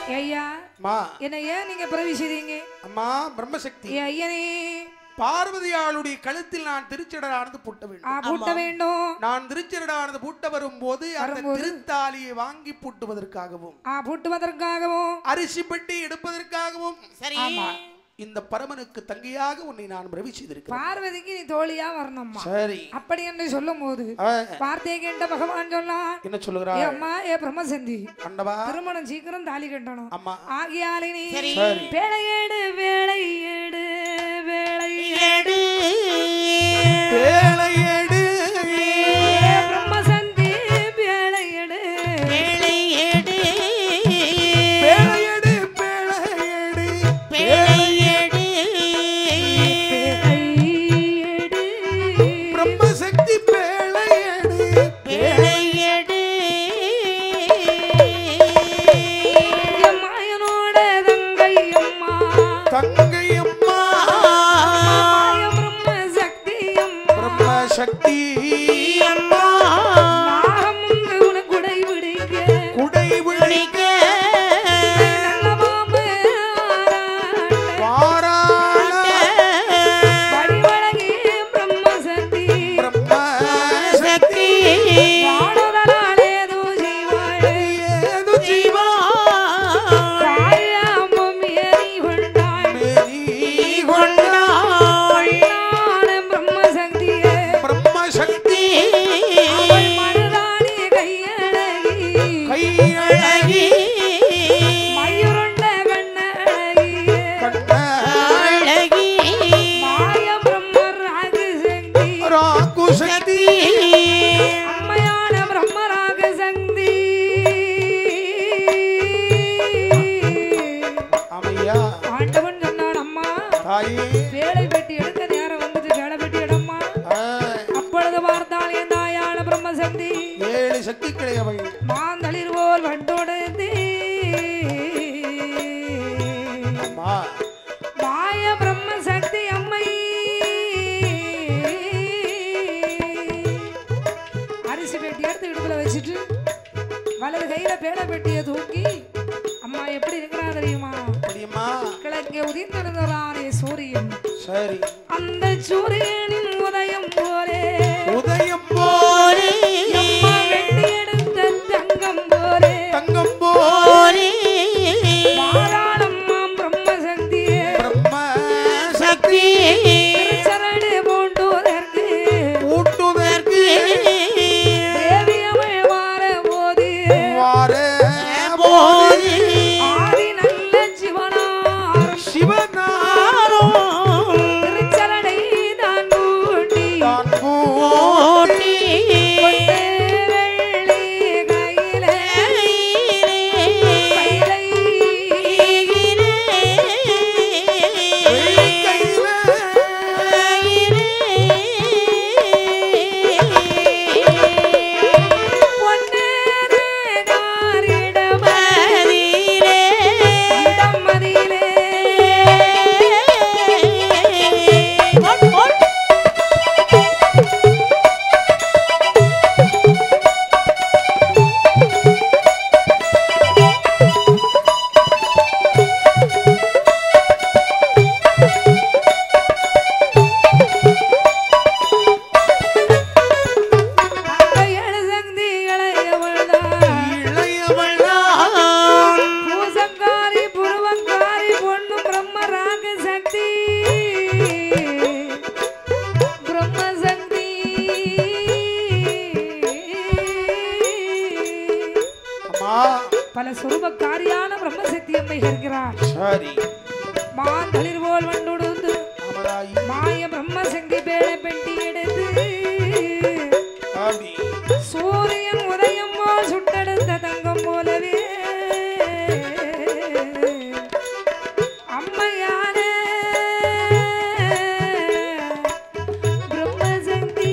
ஐயா அம்மா என்ன ஏன் நீங்க பிறவி செய்றீங்க அம்மா பிரம்மசக்தி ஏ ஐயனே பார்வதியாளுடைய கழுத்தில் நான் திருச்சடரானது பூட்ட ஆ வேண்டும் பூட்ட வேண்டும் நான் திருச்சடரானது பூட்ட வரும்போது அந்த வரும்போது? திருத்தாலியை வாங்கி பூட்டுவதற்காகவும் ஆ பூட்டுவதற்காகவும் அரிசி பெட்டி எடுப்பதற்காகவும் சரி இந்த பரமனுக்கு தங்கையாக உன்னை நான் பிரவி செய்திருக்கிறேன் பார்வதிக்கு நீ தோழியா வரணும்மா சரி அப்படி என்று சொல்லும் போது ஆ, வார்த்தையை கேட்ட பகவான் சொன்னான் என்ன ஏ சொல்லுகிறாய் அம்மா ஏ பிரம்மசந்தி அண்டவா திருமணம் சீக்கிரம் தாலி கட்டணும் அம்மா ஆகியாலே நீ சரி. சரி. வேலையேடு வேலையேடு வேலை ஏடு வேலையேடு ஏ பிரம்மசந்தி வேலையேடு வேலை ஏடு வேலையேடு வேலையேடு வேலை ஏடு வேலையேடு பிரம்மசக்தி வேலையேடு வேலை ஏடு மாயனோட தங்கை அம்மா தங்கை அம்மா மாய பிரம்ம சக்தி அம்மா பிரம்மசக்தி அம்மா நாகம் உனக்கு உடை விடுங்க குடை விழிக்க நல்ல மாமு ஆராட்ட வாராள வடிவழகி பிரம்ம சக்தி பிரம்மசக்தி வாழுதலாலேதோ செய்வாள் ஏது ஜீவா தாயாமம் ஏறி கொண்டாள் மேரி கொண்டாய் கண்ணான பிரம்ம சக்தியே பிரம்மசக்தி அவள் மருதாணி கையழகி கையழகி மயுருண்ட கண்ணழகி கண்ணழகி மாய பிரம்ம ராகு சக்தி ராகுசக்தி அம்மையான பிரம்மராக சக்தி அமையா ஆண்டவன் சொன்னான் அம்மா தாயே வேலை பெட்டி எடுக்க நேரம் வந்துட்டு வேலை பெட்டி இடம்மா ஆ, அப்பொழுது பார்த்தால் என் தாயான பிரம்ம சக்தி ஏழு சக்திகளை அவள் மாந்தளிர் போல் வண்டோடு அம்மா மாய பிரம்ம சக்தி அம்மை அரிசி பெட்டி எடுத்து இடுப்புல வச்சுட்டு வலது கையில பேட பெட்டியை தூக்கி அம்மா எப்படி இருக்கிறா தெரியுமா அப்படியம்மா கிழக்கே உதிர்ந்திருந்தாரே சூரியன் சரி அந்த சூரியனின் உதயம் போலே உதயம் போலே அம்மா வெட்டி எடுத்த தங்கம் போலே தங்கம் போலே போரே மாறாளம்மா பிரம்ம சக்தியே பிரம்மசக்தி திருச்சரடு பூண்டுவதற்கு ஊட்டுவதற்கு தேவி அவள் வார போது வார போரே ஆதி நல்ல சிவனார் சிவனாரோ திருச்சரடை தான் பூட்டி தான் போட்டி கொண்டு வெள்ளி கையிலே கையிலை பொன்னேறு காரிடம இடம் மதியிலே அந்த ஏழு சக்திகளை அவள்தான் பூசங்காரி புருவங்காரி பொண்ணு பிரம்ம ராக சக்தி பிரம்ம சக்தி அம்மா பல சொரூபக்காரியான பிரம்ம சக்தி அம்மை இருக்கிறார் சரி மாந்தளிர் போல் வண்டுடுந்து அமராயி மாய பிரம்ம சக்தி பேழ பெட்டி எடுத்து ஆடி சூரியன் உதயம் போல் சுட்டெடுத்த தங்கம் போலவே அம்மையான பிரம்மசக்தி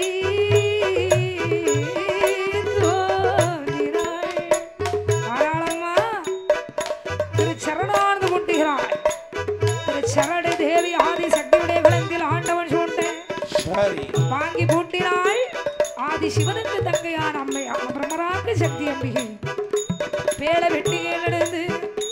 தோன்றினாள். ஆனாளம்மா திரு சரணானது முட்டுகிறாள் திரு சரடு தேவி ஆதி சக்தியுடைய விளங்கில் ஆண்டவன் சூட்டேன் சரி வாங்கி பூட்டினாள் ஆதி சிவனுக்கு தங்கையான அம்மை பிரம்மராக சக்தி அம்பிகை பேட வெட்டியை நடந்து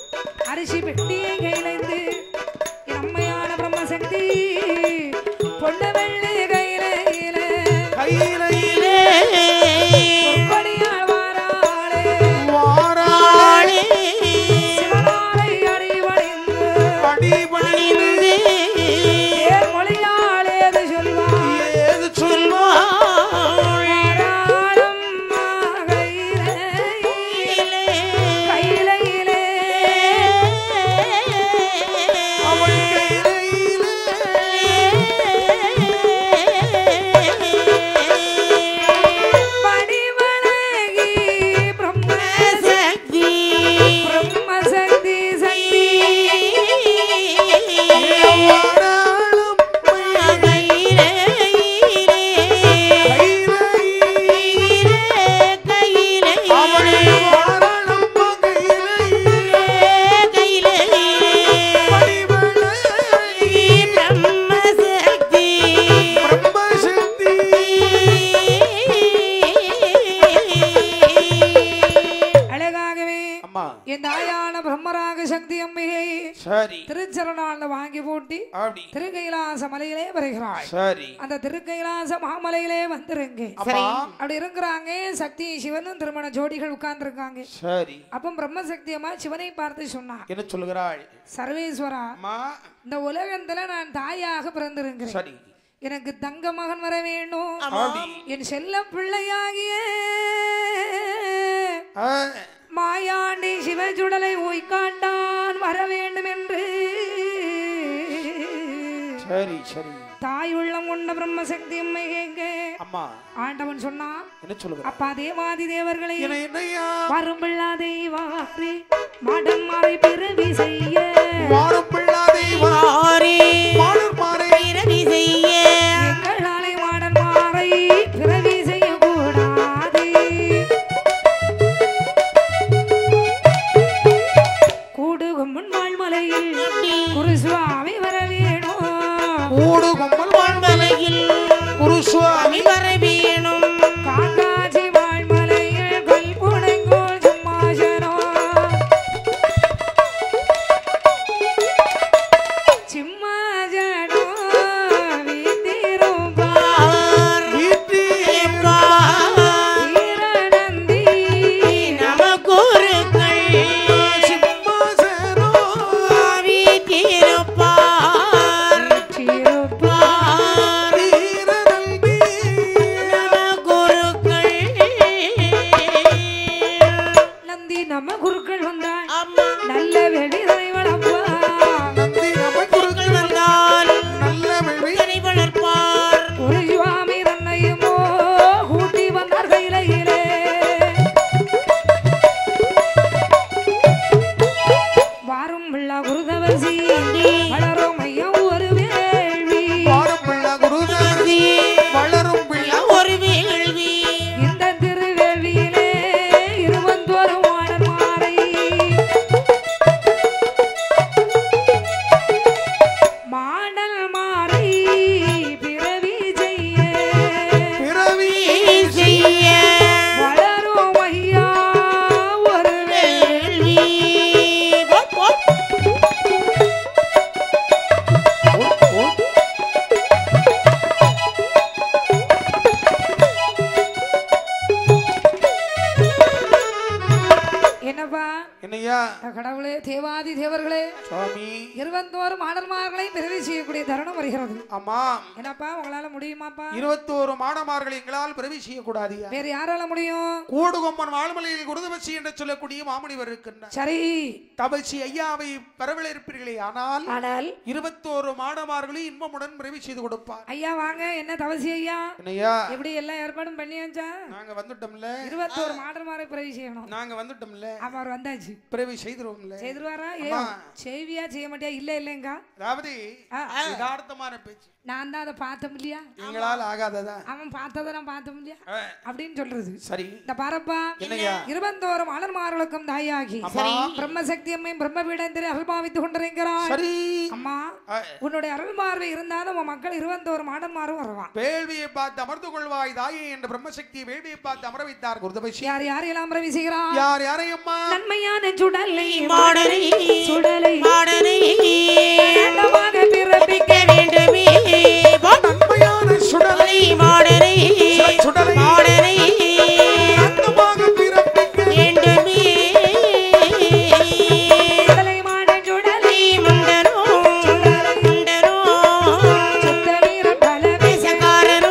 என் தாயான பிரம்மராக சக்தி அம்மையை சரி திருச்சரணால வாங்கி போட்டி அப்படி திருக்கைலாச மலையிலே வருகிறாள் சரி அந்த திருக்கைலாச மாமலையிலே வந்துருங்க அம்மா அப்படி இருக்கிறாங்க சக்தி சிவனும் திருமண ஜோடிகள் உட்கார்ந்து இருக்காங்க சரி அப்ப பிரம்ம சக்தி அம்மா சிவனை பார்த்து சொன்னா என்ன சொல்லுகிறாள் சர்வேஸ்வரா அம்மா இந்த உலகத்துல நான் தாயாக பிறந்திருக்கிறேன் சரி எனக்கு தங்க மகன் வர வேண்டும் அப்படி என் செல்ல பிள்ளையாகிய ஆ, மாயாண்டி சிவசுடலை உய்காண்டான் வர வேண்டும் என்று சரி சரி தாய் உள்ளம் கொண்ட பிரம்மசக்தி அம்மை கேங்க அம்மா ஆண்டவன் சொன்னான் என்ன சொல்லுகிறாள் அப்பா தேவாதி தேவர்களை என்ன என்னையா வரும் பிள்ளா தெய்வாரி மடம் மாறி பிறவி செய்ய வாரம் பிள்ளாதே வாரி வாழர் மாறே பிறவி செய்ய எங்களாலே மாடன் மாறை பிறவி செய்யக்கூடாது கூடுகும் முன்வாழ் மலையில் குருசுவாமி வர வேணும் கூடு கொம்பல் வாழ்மலையில் குருசுவாமி வர வேணும் காக்காட்சி வாழ்மலையில் கல் புனைங்கோல் சிம்மாசனம் சிம்மாசனம் வீட்டிருப்பார் வீட்டில் வீரநந்தி நமக்குருக்கள் சிம்மாசனம் வீட்டிருப்பார் சிறுப்பார் வீரநம்பி நமக்குருக்கள் நந்தி நம்ம குருக்கள் வந்தாள் அம்மா நல்ல வெளிதனை வளர்ப்பா நந்தி நமன் குருக்கள் வந்தால் நல்ல வெள்ளி இதனை வளர்ப்பார் ஒரு சுவாமி தன்னையுமோ கூட்டி வந்தார் கையிலே வாரும் பிள்ளா குருதவசி வளரும் ஐயம் ஒரு வேள்வி வாரம் பிள்ளா குருதாசி வளரும் பிள்ளை ஒரு வேள்வி இந்த திருவேள்வியிலே இருபத்தோரு மாடன் மாறை மாடல் மாறை பிறவி செய்ய பிறவி செய்ய வளரும் ஐயா ஒரு வேள்வி போ- போ. ஓ, ஓ, என்னப்பா என்னய்யா கடவுளே தேவாதி தேவர்களே சுவாமி இருபத்தோரு மாடல்மார்களை பிறவி செய்யக்கூடிய தருணம் வருகிறது அம்மா என்னப்பா உங்களால முடியுமாப்பா இருபத்தோரு மாடமார்கள் எங்களால் பிறவி செய்யக்கூடாதியா வேற யாரால முடியும் கூடுகொம்பன் வாழ்மலையில் குருதவசி என்று சொல்லக்கூடிய மாமுனிவர் இருக்கின்றார் சரி தபசி ஐயாவை பரவலிருப்பீர்களே ஆனால் ஆனால் இருபத்தோரு மாடமார்களும் இன்பமுடன் பிறவி செய்து கொடுப்பார் ஐயா வாங்க என்ன தவசி ஐயா என்னய்யா எப்படி எல்லா ஏற்பாடும் பண்ணியாச்சா நாங்க வந்துட்டோம்ல இருபத்தோரு மாடல்மாரை பிறவி செய்யணும் நாங்க வந்துட்டோம்ல அப்ப அவர் வந்தாச்சு பிறவி செய்திருவோம்ல செய்துருவாரா ஏ அம்மா. செய்வியா செய்ய மாட்டியா இல்ல இல்லைங்க அதாவது ஆ, யதார்த்தமான பேச்சு நான் தான் அதை பார்த்தோம் இல்லையா எங்களால் ஆகாததா அவன் பார்த்ததை நான் பார்த்தோம் இல்லையா ஆ, அப்படின்னு சொல்றது சரி இந்த பாரப்பா என்னய்யா? இருபத்தோரு மலர்மார்களுக்கும் தாயாகி பிரம்மசக்தி அம்மை பிரம்மபீடந்திரி அருள்பாவித்துக் கொண்டிருக்கிறார் சரி அம்மா ஆ, உன்னுடைய அருள் பார்வை இருந்தாலும் உன் மக்கள் இருபத்தோரு மாடன்மாரும் வருவான் வேள்வியை பார்த்து அமர்ந்து கொள்வாய் தாயே என்ற பிரம்மசக்தி வேள்வியை பார்த்து அமர வைத்தார் குருதபசி யார் யாரையெல்லாம் பிரவி செய்கிறான் யார் யாரையம்மா நன்மையான சுடலை மாடனை சுடலை மாடனை வேண்டமாக பிறப்பிக்க வேண்டுமே போ. நன்மையான சுடலை மாடனை சுடலை மாடனை அந்தமாக பிறப்பிக்க வேண்டுமே சுடலை மாடன் சுடலை முண்டனோ முண்டனோ சுத்த வீர பல பேசக்காரனோ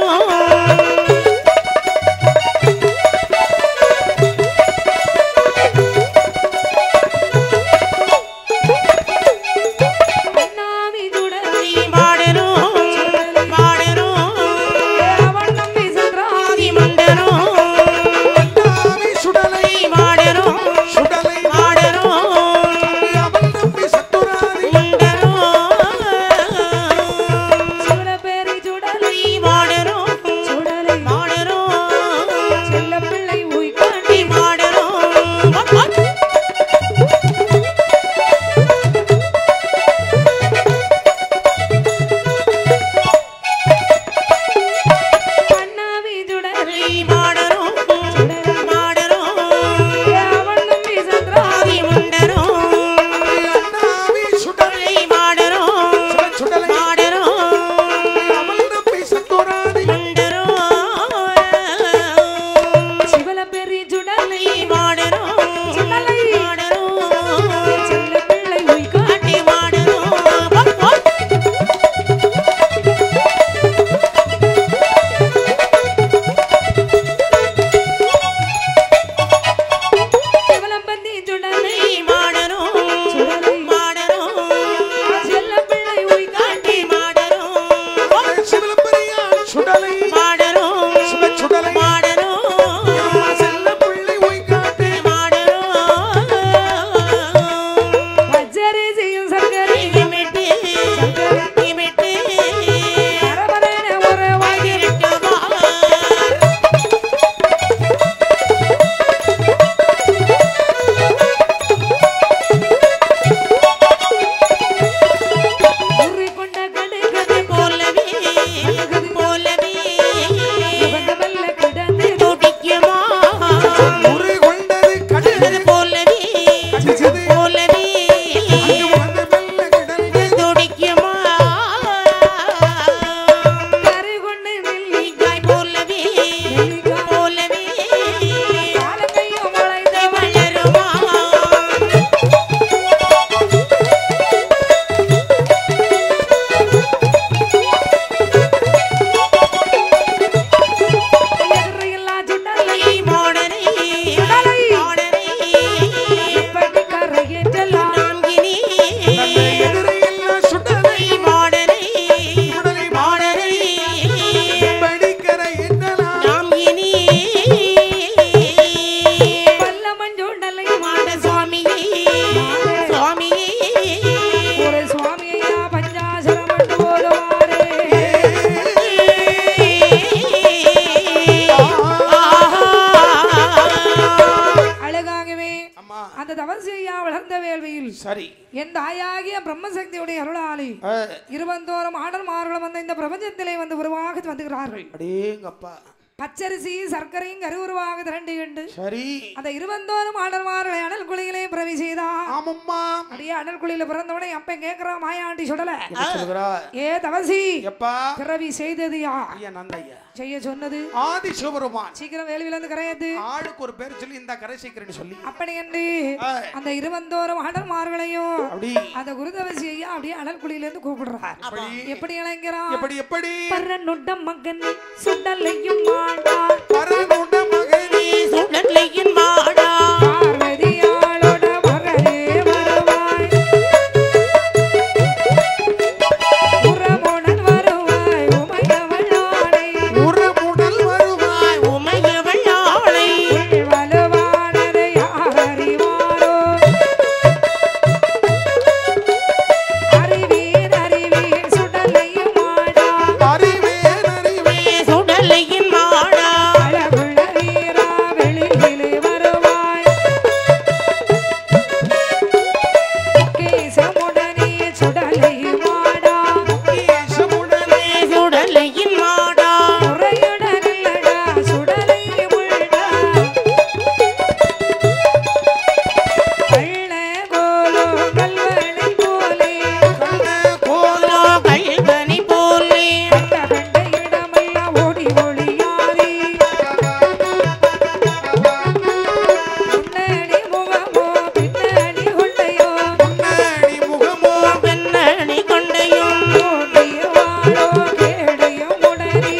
வேள்வியில் சரி என் தாயாகிய பிரம்மசக்தியுடைய அருளாளி ஆ, இருபந்தோறும் ஆடல்மார்களும் வந்து இந்த பிரபஞ்சத்திலே வந்து உருவாக வந்துகிறார்கள் அடேங்கப்பா பச்சரிசி சர்க்கரையும் கருவுருவாக திரண்டு கண்டு சரி அந்த இருபந்தோறும் ஆடல்மார்களை அனல் குழியிலே பிரவி செய்தா ஆமம்மா அப்படியே அனல் குழியில பிறந்தவனே அப்ப கேக்குறான் மாயாண்டி சுடல என்ன சொல்கிறா ஏ தவசி எப்பா பிறவி செய்தது யார் ஐயா நந்த ஐயா செய்ய சொன்னது ஆதி சிவபெருமான் சீக்கிரம் வேள்வியில இருந்து கரையாது ஆளுக்கு ஒரு பேர் சொல்லி இந்த கரை சீக்கிரன்னு சொல்லி அப்படி என்று ஆ, அந்த இருபந்தோறும் ஆடல்மார்களையும் அப்படி அந்த குருதவசி ஐயா அப்படியே அனல் குழியில இருந்து கூப்பிடுறார் எப்படி எப்படி இளைஞரான் எப்படி எப்படி பரநுட்ட மகன் சுடலையும் மாட்டான் பரனுட மகனே சுடலையின் மாடா பார்வதியாளோட மகளே வருவாய் உறவுடன் வருவாய் உமையவளானை உறவுடல் வருவாய் உமையவள் ஆளை வலுவானதை யார் அறிவாரோ அறிவீர் அறிவீர் சுடலையும் மாடா அறிவேன் அறிவேன் சுடலையின் மாடா அழகுள்ள வீரா வெளியிலே வருவாய் கேசமுடனே சுடலையும் மாடா கேசமுடனே சுடலையின் மாடா முறையுடன் இல்லடா சுடலையும் உள்ளடா கள்ள கோலோ கல்வனை போலே கோலோ கல்வனி போலே கண்ட கண்ட இடமெல்லாம் ஓடி ஒளியாரி முன்னாடி முகமோ பின்னாடி உண்டையோ முன்னாடி முகமோ பெண்ணணி கொண்டையும் ஓடிய வாழோ கேடையும் உடனே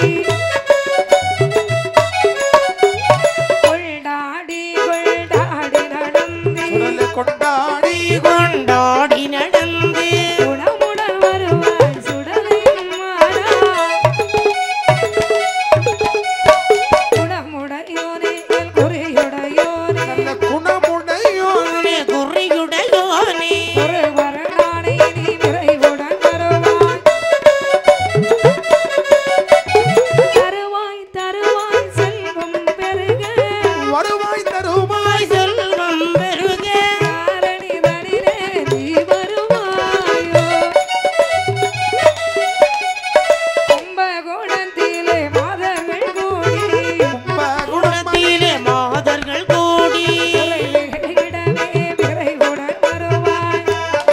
கொண்டாடி கொண்டாடி நடந்தே சுடலை கொண்டாடி கொண்டாடி நடந்து குணமுடன் வருவாய் சுடலையும் மாறா குணமுடையோனே என் குறியுடையோனே நல்ல குணமுடையோனே குறியுடையோனே ஒரு வரலானை நீ விரைவுடன் வருவாய் தருவாய் தருவாய் செல்வம் பெருக வருவாய் தருவாய் செல்வம் பெருக காரணி தனிலே நீ வருவாயோ கும்பகோணத்திலே மாதங்கள் கூடி குணத்திலே மாதர்கள் கூடி இடமே விரைவுடன் வருவாய்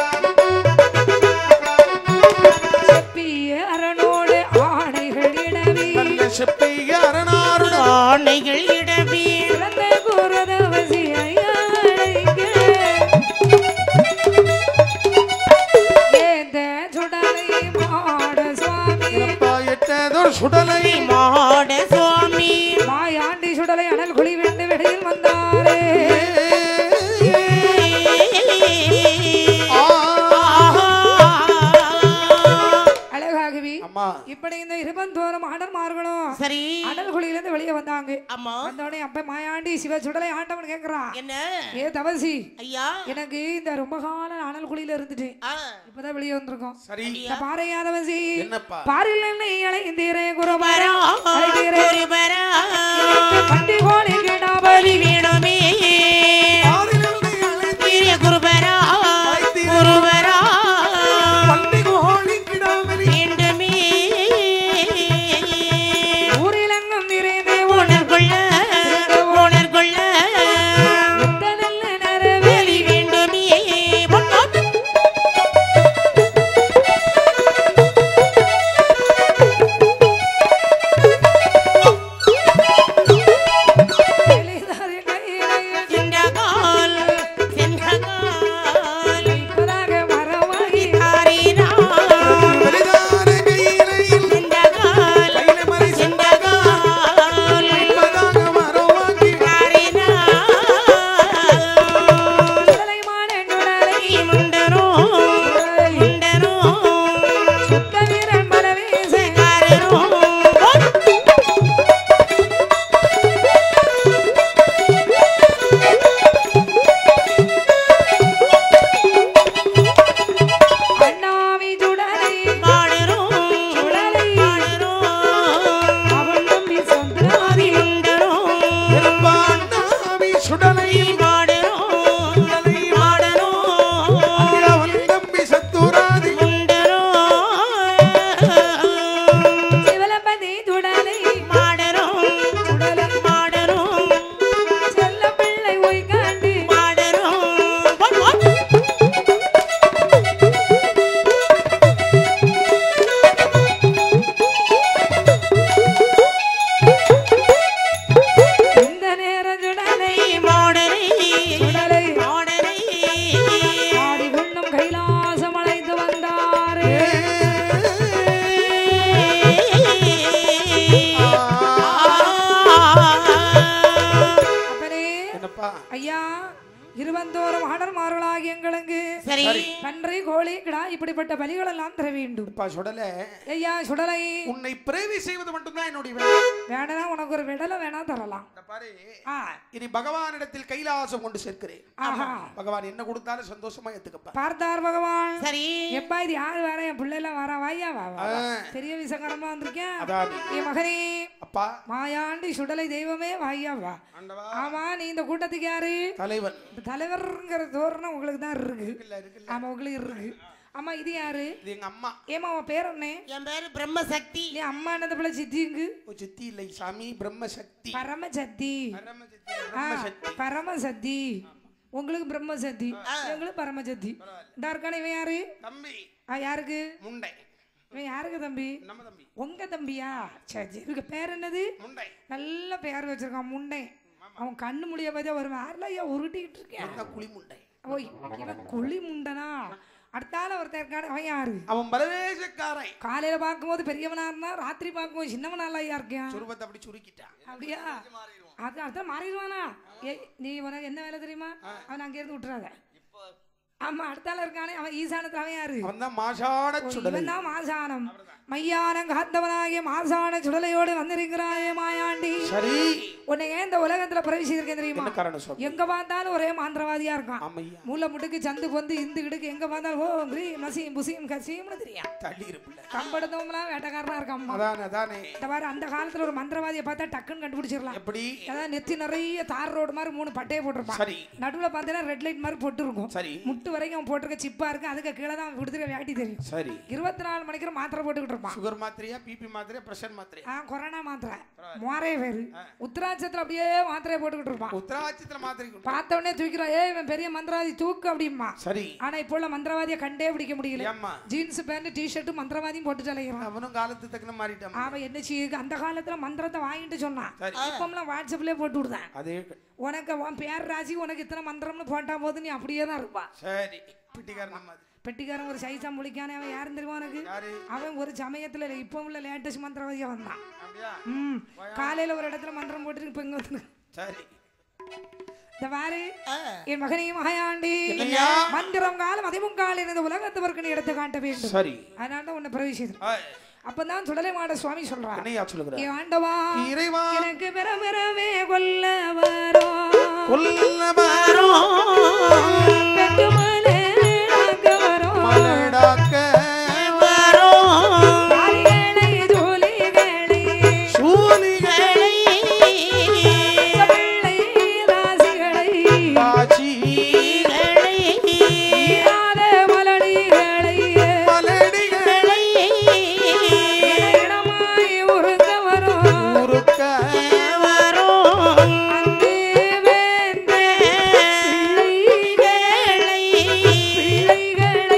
செப்பிய அரணோடு ஆணைகள் இடவி நல்ல செப்பிய அரணாருட ஆணைகள் இடவே சிறந்த குருதவசி ஐயாழைக்க ஏந்த சுடலை மாட சுவாமி எட்டதோர் சுடலை மாட சுவாமி மாயாண்டி சுடலை அனல் குழி வெண்டு வெளியில் வந்தாரே அழகாகவி அம்மா இப்படி இந்த இருபந்தோறும் ஆடன்மார்களும் சரி அனல் குழியிலிருந்து வெளியே வந்தாங்க அம்மா வந்தோடனே அப்ப மாயாண்டி சிவ சுடலை ஆண்டவன் கேக்குறான் என்ன ஏ தவசி ஐயா எனக்கு இந்த ரொம்ப காலம் அனல் குழியில இருந்துட்டு ஆ, இப்பதான் வெளியே வந்திருக்கோம் சரி இந்த பாறையா தவசி என்னப்பா பாரில் என்னை அழைந்தீரே குருபரா வரா, அழைத்தீரே ஒரு வரா. பண்டி கோழி கிடாபலி வேணுமே ஆறிலிருந்து அழைத்து பெரிய குருபரா குருபரா பண்டிகை ஹோலி கிடாமலி வேண்டுமே ஊரிலங்கும் நிறைந்தே உணர்கொள்ள உணர்கொள்ள உத்தனல்ல நரவே வெளி வேண்டுமே பொன்னோட்டு எளிதாரி கையிலையில் இந்த தினந்தோறும் ஆடர்மார்களாகி எங்களுக்கு சரி பன்றி கோழி கிடா இப்படிப்பட்ட பலிகள் எல்லாம் தர வேண்டும் அப்பா சுடல ஐயா சுடலை உன்னை பிரேவி செய்வது மட்டும்தான் என்னுடைய வேலை வேணா உனக்கு ஒரு விடலை வேணா தரலாம் இந்த பாரு ஆ இனி பகவானிடத்தில் கைலாசம் கொண்டு சேர்க்கிறேன் ஆஹா பகவான் என்ன கொடுத்தாலும் சந்தோஷமா ஏத்துக்கப்பா பார்த்தார் பகவான் சரி எப்பா இது யாரு வேற என் பிள்ளைலாம் வரா வாயா வா வா, வா. ஆ. பெரிய விசகரமா வந்திருக்கேன் அதான் என் மகனே அப்பா மாயாண்டி சுடலை தெய்வமே வாயா வா ஆண்டவா ஆமா நீ இந்த கூட்டத்துக்கு யாரு தலைவன் இந்த தலைவர்ங்கிற தோரணம் உங்களுக்கு தான் இருக்கு இருக்குல்ல இருக்குல்ல ஆமா உங்களுக்கு இருக்கு ஆமா இது யாரு இது எங்க அம்மா ஏமா அவன் பேர் என்ன என் பேரு பிரம்மசக்தி நீ அம்மா என்னது பிள்ளை சித்திங்கு ஓ சித்தி இல்லை சாமி பிரம்ம சக்தி பரம சத்தி பரம சக்தி ஆ, பிரம்ம சக்தி பரம சத்தி உங்களுக்கு பிரம்ம சத்தி எங்களுக்கு பரம சத்தி இந்த இருக்கான இவன் யாரு தம்பி ஆ, யாருக்கு முண்டை இவன் யாருக்கு தம்பி நம்ம தம்பி உங்க தம்பியா சரி சரி இவருக்கு பேர் என்னது முண்டை நல்ல பேர் வச்சிருக்கான் முண்டை அவன் கண்ணு முடிய பார்த்தா ஒரு வேறல ஐயா உருட்டிக்கிட்டு இருக்கேன் என்ன குழி முண்டை ஓய் இவன் குழி முண்டனா அடுத்தால ஒருத்தன் இருக்கான அவன் யாரு அவன் பலவேஷக்காரை காலையில பார்க்கும்போது பெரியவனா இருந்தா ராத்திரி பார்க்கும்போது சின்னவனா ஐயா இருக்கான் சுருபத்தை அப்படி சுருக்கிட்டான் அப்படியா அது அதான் மாறிடுவானா ஏய் நீ உனக்கு என்ன வேலை தெரியுமா அவன் அங்க இருந்து விட்டுறாத ஆமா அடுத்தால இருக்கானே அவன் ஈசானத்துல அவன் யாரு அவன் தான் மாசான சுடலை இவன் தான் மாசானம் மையானம் காத்தவனாகிய மாசான சுடலையோடு வந்திருக்கிறாயே மாயாண்டி சரி உன்னை ஏன் இந்த உலகத்துல பிரவேசிச்சிருக்கேன் தெரியுமா என்ன காரணம் சொல்லு எங்க பார்த்தாலும் ஒரே மாந்திரவாதியா இருக்கான் ஆமையா மூளை முட்டுக்கு சந்து பொந்து இந்து கிடுக்கு எங்க பார்த்தாலும் ஓ கிரீ மசியும் புசியும் கசியும்னு தெரியும் தள்ளி இருப்பில்ல கம்பெடுத்தவங்களாம் வேட்டக்காரனா இருக்கான் அதானே அதானே இந்த மாதிரி அந்த காலத்துல ஒரு மந்திரவாதியை பார்த்தா டக்குன்னு கண்டுபிடிச்சிடலாம் எப்படி அதாவது நெத்தி நிறைய தார் ரோடு மாதிரி மூணு பட்டையை போட்டிருப்பான் சரி நடுவுல பார்த்தீங்கன்னா ரெட் லைட் மாதிரி போட்டு இருக்கும் சரி முட்டு வரைக்கும் அவன் போட்டிருக்க சிப்பா இருக்கு அதுக்கு கீழே தான் அவன் கொடுத்துருக்க வேட்டி தெரியும் சரி இருபத்தி நாலு மணிக்கு மாத்திரை போட்டுக்கிட்டு இருப்பான் சுகர் மாத்திரையா பிபி மாத்திரையா பிரஷர் மாத்திரையா ஆ கொரோனா மாத்திரை மோரே பேரு உத்தராட்சத்துல அப்படியே மாத்திரையை போட்டுக்கிட்டு இருப்பான் உத்தராட்சத்துல மாத்திரை கொடு. பார்த்த உடனே தூக்கிறான் ஏய் இவன் பெரிய மந்திரவாதி தூக்கு அப்படிமா சரி ஆனா இப்போ உள்ள மந்திரவாதியை கண்டே பிடிக்க முடியல ஏம்மா ஜீன்ஸ் பேண்ட் டி ஷர்ட்டும் மந்திரவாதியும் போட்டு அலைகிறான் அவனும் காலத்து தக்கன மாறிட்டான் அவன் என்ன செய்யுது அந்த காலத்துல மந்திரத்தை வாங்கிட்டு சொன்னான் சரி. இப்பம்லாம் வாட்ஸ்அப்லயே போட்டு விடுதான் அதே உனக்கு உன் பேர் ராசி உனக்கு இத்தனை மந்திரம்னு போட்டா போது நீ அப்படியே தான் இருப்பா சரி பிட்டிக்காரன் மாதிரி பெட்டிக்காரன் ஒரு சைஸா முழிக்கானே அவன் யாருன்னு தெரியுமா உனக்கு யாரு அவன் ஒரு சமயத்துல இல்ல, இப்போ உள்ள லேட்டஸ்ட் மந்திரவாதியா வந்தான் அப்படியா ம் காலையில ஒரு இடத்துல மந்திரம் போட்டு இப்ப இங்க வந்து சரி இந்த பாரு என் மகனையும் மகையாண்டி என்னய்யா? மந்திரம் காலம் அதிமும் காலம் இந்த உலகத்தவருக்கு நீ எடுத்து காட்ட வேண்டும் சரி அதனால தான் உன்னை பிரவேசிது ஆ, அப்பதான் சுடலை மாட சுவாமி சொல்றான் என்னையா சொல்லுகிற ஏ ஆண்டவா இறைவா எனக்கு பிறமிறவே கொல்ல வரும் கொல்லமாரோ பெற்றுமலே நாங்க வரும் மலடாக்க காரிகளை ஜோலிகளை சூலிகளை பிள்ளை ராசிகளை காட்சி ஈராத மலடிகளை மலடிகளை இடமாய் உருங்க வரும் உருக்க அங்கே வேண்ட பிள்ளைகளை பிள்ளைகளை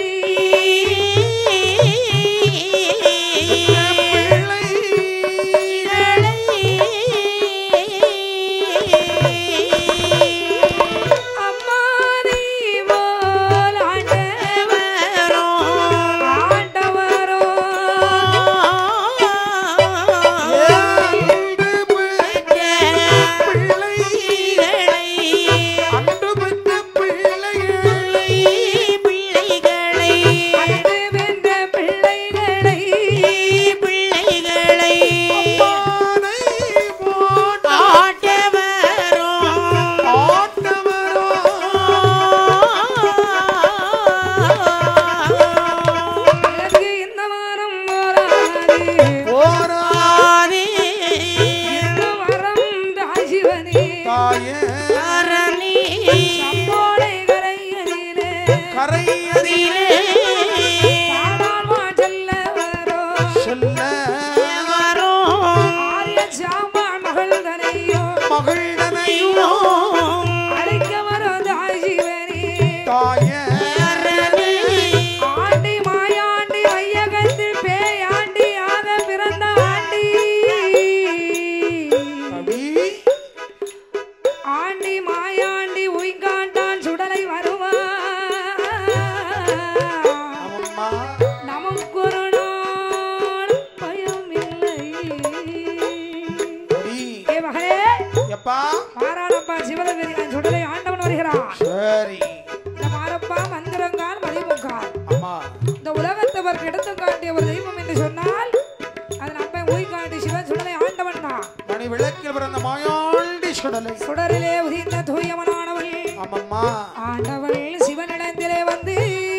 அம்மா நீ போல் ஆண்டவரோ ஆண்டவரோ அன்பு வென்ற பிள்ளைகளை எனக்கு இந்த வாரம் போராது இந்த வரம் தாசிவனே சம்போலை கரையிலே பாடாமா செல்ல வரோ ஆரிய சாமா மகள் தனையோ அழைக்க வரோ தாசிவனே ஆண்டி மாயாண்டி வையகத்தில் பேயாண்டி ஆக பிறந்த ஆண்டி ஆண்டி மாயாண்டி உய்காண்டான் சுடலை வருவான் இருக்கக்கூடிய ஒரு தெய்வம் என்று சொன்னால் அதன் அப்பன் ஊய்காண்டி சிவன் சுடலை ஆண்டவன் தான் மணி விளக்கில் பிறந்த மாயாண்டி சுடலை சுடரிலே உதிர்ந்த தூயவனானவள் ஆமம்மா ஆண்டவள் சிவனிடத்திலே வந்து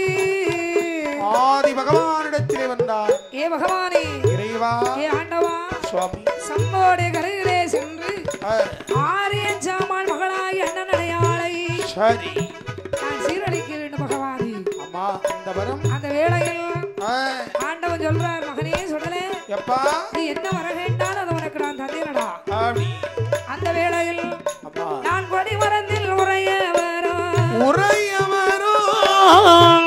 ஆதி பகவானிடத்திலே வந்தார் ஏ பகவானே இறைவா ஏ ஆண்டவா சுவாமி சம்போடைய கருவிலே சென்று ஆ, ஆரியன் சாமான் மகளாய் அண்ணன் அடையாளை சரி நான் சீரழிக்க வேண்டும் பகவானே அம்மா இந்த வரம் அந்த வேளையில் ஆ, ஆண்டவன் சொல்றார் மகனே சுடலே எப்பா நீ என்ன வர கேட்டாலும் அதை உனக்கு நான் தந்தேனடா அப்படி அந்த வேளையில் அம்மா நான் கொடி மரத்தில் உரைய வரும் உரையவரோ